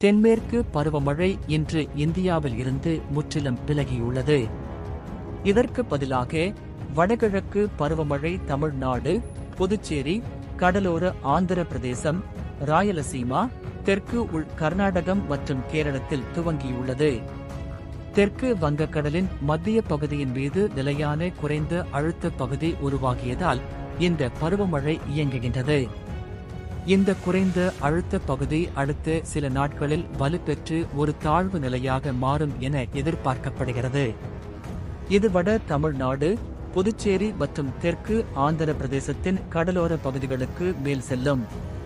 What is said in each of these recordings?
தென்மேற்கு பருவமழை இன்று இந்தியாவில் இருந்து முற்றிலும் விலகியுள்ளது இதற்கு பதிலாக வடகிழக்கு பருவமழை தமிழ்நாடு புதுச்சேரி கடலோர ஆந்திர பிரதேசம் ராயலசீமா தெற்கு உள் கர்நாடகம் மற்றும் கேரளத்தில் துவங்கியுள்ளது தெற்கு வங்கக்கடலின் மத்திய பகுதியின் மீது நிலையான குறைந்த அழுத்த பகுதி உருவாகியதால் இந்த பருவமழை இயங்குகின்றது இந்த குறைந்த அழுத்த பகுதி அடுத்த சில நாட்களில் வலுப்பெற்று ஒரு தாழ்வு நிலையாக மாறும் என எதிர்பார்க்கப்படுகிறது இது வட தமிழ்நாடு புதுச்சேரி மற்றும் தெற்கு ஆந்திர பிரதேசத்தின் கடலோர பகுதிகளுக்கு மேல் செல்லும்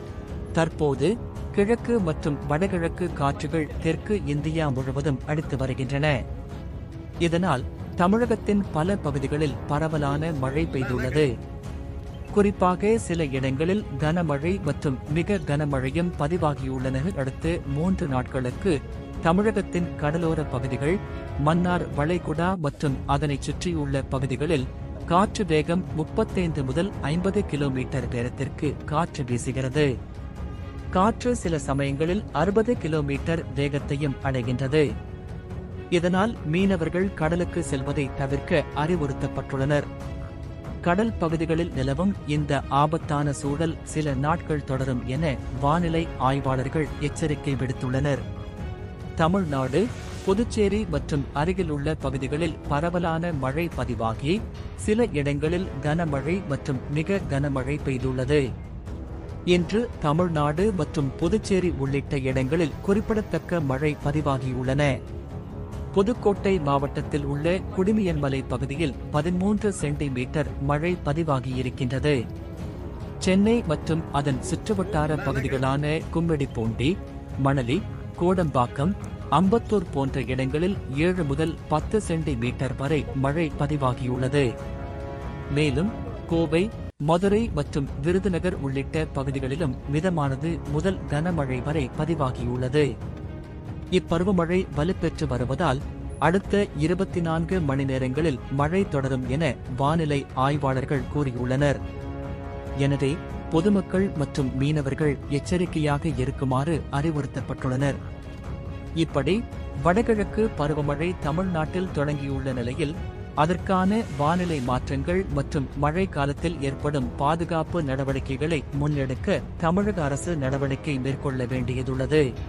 தற்போது கிழக்கு மற்றும் வடகிழக்கு காற்றுகள் தெற்கு இந்தியா முழுவதும் அடித்து வருகின்றன இதனால் தமிழகத்தின் பல பகுதிகளில் பரவலான மழை பெய்துள்ளது குறிப்பாக சில இடங்களில் கனமழை மற்றும் மிக கனமழையும் பதிவாகியுள்ளன அடுத்து மூன்று நாட்களுக்கு தமிழகத்தின் கடலோர பகுதிகள் மன்னார் வளைகுடா மற்றும் அதனைச் சுற்றியுள்ள பகுதிகளில் காற்று வேகம் முப்பத்தைந்து முதல் ஐம்பது கிலோமீட்டர் வேகத்திற்கு காற்று வீசுகிறது காற்று சில சமயங்களில் அறுபது கிலோமீட்டர் வேகத்தையும் அடைகின்றது இதனால் மீனவர்கள் கடலுக்கு செல்வதை தவிர்க்க அறிவுறுத்தப்பட்டுள்ளனர் கடல் பகுதிகளில் நிலவும் இந்த ஆபத்தான சூழல் சில நாட்கள் தொடரும் என வானிலை ஆய்வாளர்கள் எச்சரிக்கை விடுத்துள்ளனர் தமிழ்நாடு புதுச்சேரி மற்றும் அருகிலுள்ள பகுதிகளில் பரவலான மழை பதிவாகி சில இடங்களில் கனமழை மற்றும் மிக கனமழை பெய்துள்ளது இன்று தமிழ்நாடு மற்றும் புதுச்சேரி உள்ளிட்ட இடங்களில் குறிப்பிடத்தக்க மழை பதிவாகியுள்ளன புதுக்கோட்டை மாவட்டத்தில் உள்ள குடிமியன்மலை பகுதியில் பதிமூன்று சென்டிமீட்டர் மழை பதிவாகியிருக்கின்றது சென்னை மற்றும் அதன் சுற்றுவட்டார பகுதிகளான கும்மிடிப்பூண்டி மணலி கோடம்பாக்கம் அம்பத்தூர் போன்ற இடங்களில் ஏழு முதல் பத்து சென்டிமீட்டர் வரை மழை பதிவாகியுள்ளது மேலும் கோவை மதுரை மற்றும் விருதுநகர் உள்ளிட்ட பகுதிகளிலும் மிதமானது முதல் கனமழை வரை பதிவாகியுள்ளது இப்பருவமழை வலுப்பெற்று வருவதால் அடுத்த இருபத்தி நான்கு மணி நேரங்களில் மழை தொடரும் என வானிலை ஆய்வாளர்கள் கூறியுள்ளனர் எனவே பொதுமக்கள் மற்றும் மீனவர்கள் எச்சரிக்கையாக இருக்குமாறு அறிவுறுத்தப்பட்டுள்ளனர் இப்படி வடகிழக்கு பருவமழை தமிழ்நாட்டில் தொடங்கியுள்ள நிலையில் அதற்கான வானிலை மாற்றங்கள் மற்றும் மழை காலத்தில் ஏற்படும் பாதுகாப்பு நடவடிக்கைகளை முன்னெடுக்க தமிழக அரசு நடவடிக்கை மேற்கொள்ள வேண்டியதுள்ளது